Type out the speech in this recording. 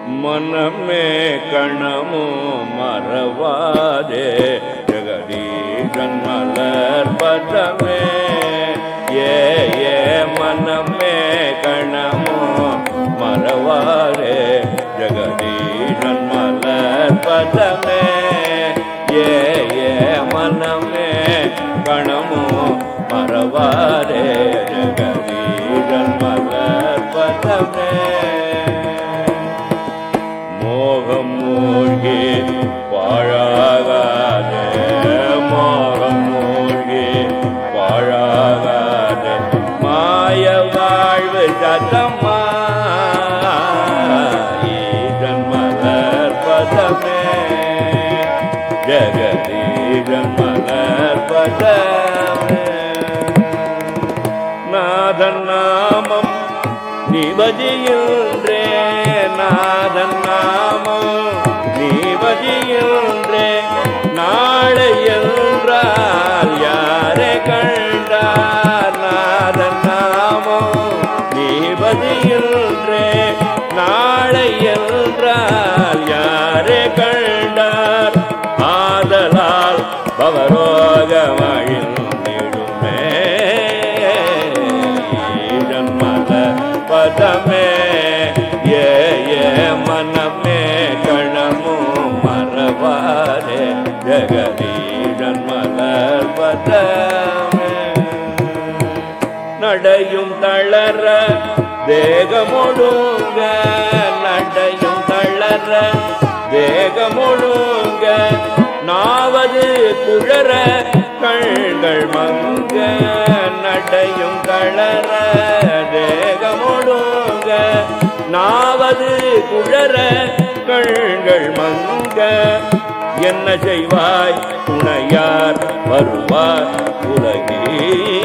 மனமே கணமோ மறவாதே ஜெகதீசன் மலர் பதமே ஏ ஏ மனமே கணமோ மறவாதே ஜெகதீசன் மலர் பதமே ஏ ஏ மனமே கணமோ மறவாதே ஜெகதீசன் மலர் பதமே மோகம் மூழ்கி பாழாகாதே மோகம் மூழ்கி பாழாகாதே மாய வாழ்வு சதமா ஈசன் மலர் பதமே ஜெகதீசன் மலர் பதமே நாதன் நாமம் நிபதியுன்றே நாதன் நாமம் நிபதியுன்றே நாளை என்றால் யாரை கண்டார் நாதன் நாமம் நிபதியுன்றே நாளை என்றால் யாரை கண்டார் ஆதலால் பவரோகமழிந்திடுமே ஜன்மல பதமே ஏ ஏ மனமே கணமோ மறவாரே ஜெகதீ ஜன்மல பதமே நடையும் தளர தேகமொழுங்க நடையும் தளர தேகமொழுங்க நாவது குழற கண்கள் மங்க நடையும் தளர தேகமொழுங்க நாவது குழற கண்கள் மங்க என்ன செய்வாய் துணையார் வருவார் உலகே